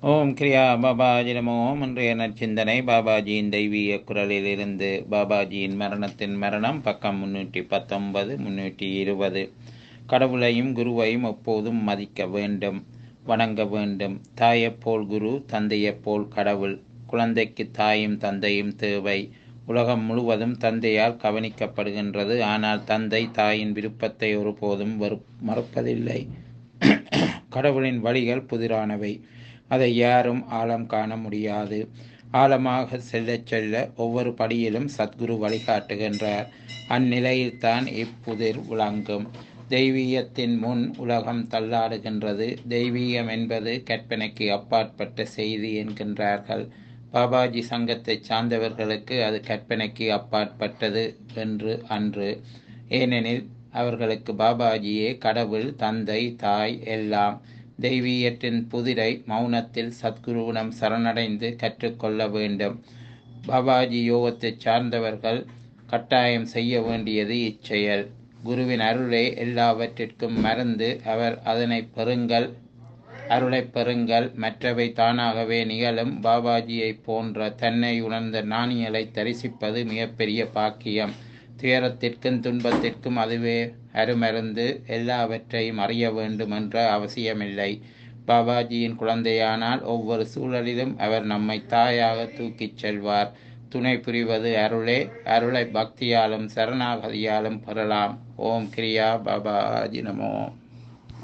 ஓம் கிரியா பாபாஜி நமோ இன்றைய நற்சிந்தனை பாபாஜியின் தெய்வீக குரலிலிருந்து பாபாஜியின் மரணத்தின் மரணம் பக்கம் முன்னூற்றி பத்தொன்பது முன்னூற்றி இருபது கடவுளையும் குருவையும் எப்போதும் மதிக்க வேண்டும் வணங்க வேண்டும் தாயைப்போல் குரு தந்தையைப்போல் கடவுள் குழந்தைக்கு தாயும் தந்தையும் தேவை உலகம் முழுவதும் தந்தையால் கவனிக்கப்படுகின்றது ஆனால் தந்தை தாயின் விருப்பத்தை ஒருபோதும் வறு மறுப்பதில்லை கடவுளின் வழிகள் புதிரானவை அதை யாரும் ஆழம் காண முடியாது ஆழமாக செல்லச் செல்ல ஒவ்வொரு படியிலும் சத்குரு வழிகாட்டுகின்றார் அந்நிலையில்தான் இப்புதிர் விளங்கும் தெய்வீகத்தின் முன் உலகம் தள்ளாடுகின்றது தெய்வீகம் என்பது கற்பனைக்கு அப்பாற்பட்ட செய்தி என்கின்றார்கள் பாபாஜி சங்கத்தை சார்ந்தவர்களுக்கு அது கற்பனைக்கு அப்பாற்பட்டது என்று அன்று ஏனெனில் அவர்களுக்கு பாபாஜியே கடவுள் தந்தை தாய் எல்லாம் தெய்வீகத்தின் புதிரை மௌனத்தில் சத்குருவிடம் சரணடைந்து கற்றுக்கொள்ள வேண்டும் பாபாஜி யோகத்தை சார்ந்தவர்கள் கட்டாயம் செய்ய வேண்டியது இச்செயல் குருவின் அருளே எல்லாவற்றிற்கும் மறந்து அவர் அதனை பெறுங்கள் அருளை பெறுங்கள் மற்றவை தானாகவே நிகழும் பாபாஜியை போன்ற தன்னை உணர்ந்த நாணியலை தரிசிப்பது மிகப்பெரிய பாக்கியம் துயரத்திற்கும் துன்பத்திற்கும் அதுவே அருமருந்து எல்லாவற்றையும் அறிய வேண்டும் என்ற அவசியமில்லை பாபாஜியின் குழந்தையானால் ஒவ்வொரு சூழலிலும் அவர் நம்மை தாயாக தூக்கிச் செல்வார் துணை புரிவது அருளே அருளை பக்தியாலும் சரணாகதியாலும் பெறலாம் ஓம் கிரியா பாபாஜி நமோ